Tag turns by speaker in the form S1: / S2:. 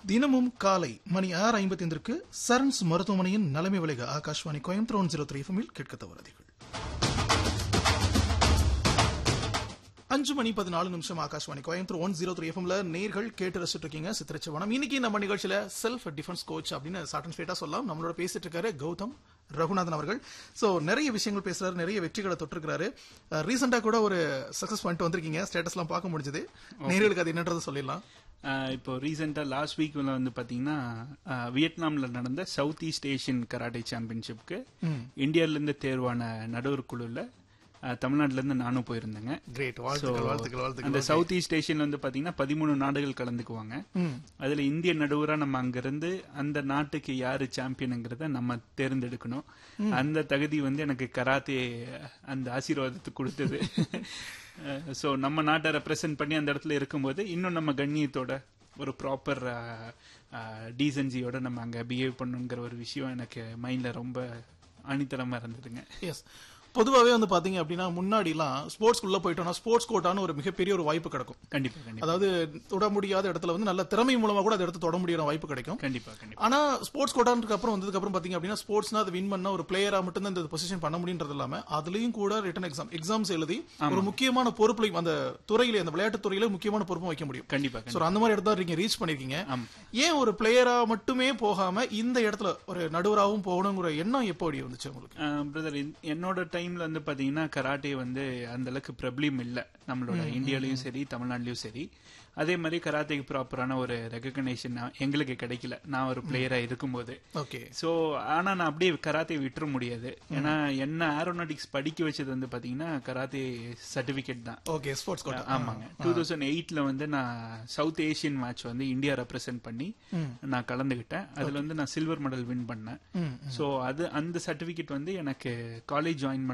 S1: தினமும் காலை மணி ஆறு ஐம்பத்தி ஐந்திற்கு சரண்ஸ் மருத்துவமனையின் நலமை விலக Akashvani Coimbatore one zero three எஃப்எம்மில் கேட்க தவறாதீர்கள் அஞ்சு மணி பதினாலு நிமிஷம் Akashvani Coimbatore one zero three எஃப்எம்ல நேர்கள் கேட்டு ரசிட்டு இருக்கீங்க சித்திரச்சவனம் இன்னைக்கு நம்ம நிகழ்ச்சியில செல்ஃப் டிஃபென்ஸ் கோச் அப்படின்னு ஷார்ட் அண்ட் ஸ்ட்ரேட்டா சொல்லலாம் நம்மளோட பேசிட்டு இருக்காரு கௌதம் ரகுநாதன் அவர்கள் சோ நிறைய விஷயங்கள் பேசுறாரு நிறைய வெற்றிகளை தொட்டிருக்காரு ரீசெண்டா கூட ஒரு சக்சஸ் பண்ணிட்டு வந்திருக்கீங்க ஸ்டேட்டஸ்லாம் பார்க்க முடிஞ்சது நேர்களுக்கு அது என்னன்றது சொல்லிடலாம்
S2: ஆஹ் இப்போ ரீசெண்டாக லாஸ்ட் வீக்ல வந்து பாத்தீங்கன்னா ஆஹ் வியட்நாம்ல நடந்த சவுத் ஈஸ்ட் ஏஷியன் கராட்டே சாம்பியன்ஷிப்க்கு இந்தியால இருந்து தேர்வான நடுவர் குழுல ஆஹ் தமிழ்நாட்டுல இருந்து நானும் போயிருந்தேங்க
S1: கிரேட்
S2: So,
S1: வாழ்த்துக்கள் வாழ்த்துக்கள் வாழ்த்துக்கள்
S2: அந்த சவுத் ஈஸ்ட் ஏஷியன்ல வந்து பாத்தீங்கன்னா பதிமூணு நாடுகள் கலந்துக்குவாங்க அதுல இந்திய நடுவரா நம்ம அங்க இருந்து அந்த நாட்டுக்கு யாரு சாம்பியனுங்கிறத நம்ம தேர்ந்தெடுக்கணும் அந்த தகுதி வந்து எனக்கு கராத்தே அந்த ஆசீர்வாதத்தை கொடுத்தது சோ நம்ம நாட்டை ரெப்ரசென்ட் பண்ணி அந்த இடத்துல இருக்கும்போது இன்னும் நம்ம கண்ணியத்தோட ஒரு ப்ராப்பர் டீசன்சியோட நம்ம அங்க பிஹேவ் பண்ணுங்கிற ஒரு விஷயம் எனக்கு மைண்ட்ல ரொம்ப அணித்தளமா இருந்ததுங்க
S1: எஸ் பொதுவாகவே வந்து பாத்தீங்க அப்படின்னா முன்னாடி எல்லாம் ஸ்போர்ட்ஸ் உள்ள போயிட்டோம்னா ஸ்போர்ட்ஸ் கோட்டான ஒரு மிகப்பெரிய ஒரு வாய்ப்பு கிடைக்கும்
S2: கண்டிப்பா கண்டிப்பா
S1: அதாவது தொட முடியாத இடத்துல வந்து நல்ல திறமை மூலமா கூட அதை எடுத்து தொட முடியாத வாய்ப்பு கிடைக்கும்
S2: கண்டிப்பா கண்டிப்பா
S1: ஆனா ஸ்போர்ட்ஸ் கோட்டானுக்கு அப்புறம் வந்ததுக்கு அப்புறம் பாத்தீங்க அப்படின்னா ஸ்போர்ட்ஸ்னா அது வின் பண்ண ஒரு பிளேயரா மட்டும் தான் இந்த பொசிஷன் பண்ண முடியுன்றது இல்லாம அதுலயும் கூட ரிட்டன் எக்ஸாம் எக்ஸாம்ஸ் எழுதி ஒரு முக்கியமான பொறுப்புலையும் அந்த துறையில அந்த விளையாட்டு துறையில முக்கியமான பொறுப்பும் வைக்க முடியும்
S2: கண்டிப்பா
S1: சோ அந்த மாதிரி இடத்துல நீங்க ரீச் பண்ணிருக்கீங்க
S2: ஆமா.
S1: ஏன் ஒரு பிளேயரா மட்டுமே போகாம இந்த இடத்துல ஒரு நடுவராகவும் போகணுங்கிற எண்ணம் எப்படி வந்துச்சு உங்களுக்கு
S2: பிரதர் என்னோட டைம்ல வந்து பாத்தீங்கன்னா கராட்டே வந்து அந்த அளவுக்கு பிரபலியம் இல்ல நம்மளோட இந்தியாலயும் சரி தமிழ்நாட்டிலயும் சரி அதே மாதிரி கராத்தேக்கு ப்ராப்பரான ஒரு ரெகக்னேஷன் எங்களுக்கு கிடைக்கல நான் ஒரு பிளேயரா இருக்கும்போது
S1: ஓகே
S2: சோ ஆனா நான் அப்படியே கராத்தே விட்டுற முடியாது ஏன்னா என்ன ஏரோநாட்டிக்ஸ் படிக்க வச்சது வந்து பாத்தீங்கன்னா கராத்தே சர்டிபிகேட் தான்
S1: ஓகே ஸ்போர்ட்ஸ் கோட்டா
S2: ஆமாங்க டூ தௌசண்ட் எயிட்ல வந்து நான் சவுத் ஏசியன் மேட்ச் வந்து இந்தியா ரெப்ரசென்ட் பண்ணி நான் கலந்துகிட்டேன் அதுல வந்து நான் சில்வர் மெடல் வின் பண்ணேன் சோ அது அந்த சர்டிபிகேட் வந்து எனக்கு காலேஜ் ஜாயின்